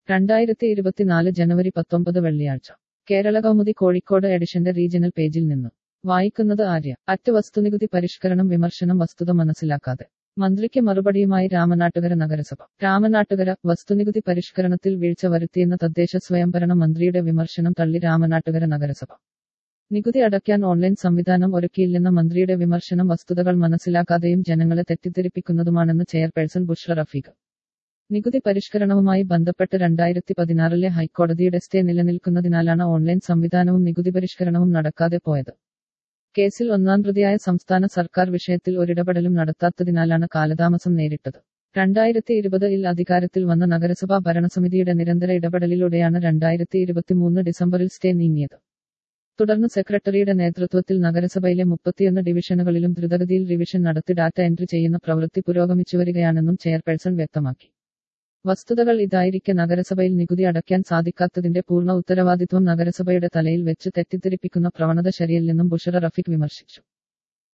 രണ്ടായിരത്തി ഇരുപത്തിനാല് ജനുവരി പത്തൊമ്പത് വെള്ളിയാഴ്ച കേരള കൗമുദി കോഴിക്കോട് എഡിഷന്റെ റീജിയണൽ പേജിൽ നിന്ന് വായിക്കുന്നത് ആര്യ അറ്റ് വസ്തുനികുതി പരിഷ്കരണം വിമർശനം വസ്തുത മനസ്സിലാക്കാതെ മന്ത്രിക്ക് മറുപടിയുമായി രാമനാട്ടുകര നഗരസഭ രാമനാട്ടുകര വസ്തുനികുതി പരിഷ്കരണത്തിൽ വീഴ്ച വരുത്തിയെന്ന തദ്ദേശ സ്വയംഭരണ മന്ത്രിയുടെ വിമർശനം തള്ളി രാമനാട്ടുകര നഗരസഭ നികുതി അടയ്ക്കാൻ ഓൺലൈൻ സംവിധാനം ഒരുക്കിയില്ലെന്ന മന്ത്രിയുടെ വിമർശനം വസ്തുതകൾ മനസ്സിലാക്കാതെയും ജനങ്ങളെ തെറ്റിദ്ധരിപ്പിക്കുന്നതുമാണെന്ന് ചെയർപേഴ്സൺ ബുഷ്ര റഫീഖ് നികുതി പരിഷ്കരണവുമായി ബന്ധപ്പെട്ട് രണ്ടായിരത്തി പതിനാറിലെ ഹൈക്കോടതിയുടെ സ്റ്റേ നിലനിൽക്കുന്നതിനാലാണ് ഓൺലൈൻ സംവിധാനവും നികുതി പരിഷ്കരണവും നടക്കാതെ പോയത് കേസിൽ ഒന്നാം പ്രതിയായ സംസ്ഥാന സർക്കാർ വിഷയത്തിൽ ഒരിടപെടലും നടത്താത്തതിനാലാണ് കാലതാമസം നേരിട്ടത് രണ്ടായിരത്തി ഇരുപതിൽ അധികാരത്തിൽ വന്ന നഗരസഭാ ഭരണസമിതിയുടെ നിരന്തര ഇടപെടലിലൂടെയാണ് രണ്ടായിരത്തി ഇരുപത്തിമൂന്ന് ഡിസംബറിൽ സ്റ്റേ നീങ്ങിയത് തുടർന്ന് സെക്രട്ടറിയുടെ നേതൃത്വത്തിൽ നഗരസഭയിലെ മുപ്പത്തിയൊന്ന് ഡിവിഷനുകളിലും ദ്രുതഗതിയിൽ റിവിഷൻ നടത്തി ഡാറ്റ എൻട്രി ചെയ്യുന്ന പ്രവൃത്തി പുരോഗമിച്ചുവരികയാണെന്നും ചെയർപേഴ്സൺ വ്യക്തമാക്കി വസ്തുതകൾ ഇതായിരിക്കെ നഗരസഭയിൽ നികുതി അടയ്ക്കാൻ സാധിക്കാത്തതിന്റെ പൂർണ്ണ ഉത്തരവാദിത്വം നഗരസഭയുടെ തലയിൽ വെച്ച് തെറ്റിദ്ധരിപ്പിക്കുന്ന പ്രവണത ശരിയല്ലെന്നും ബുഷറ റഫീഖ് വിമർശിച്ചു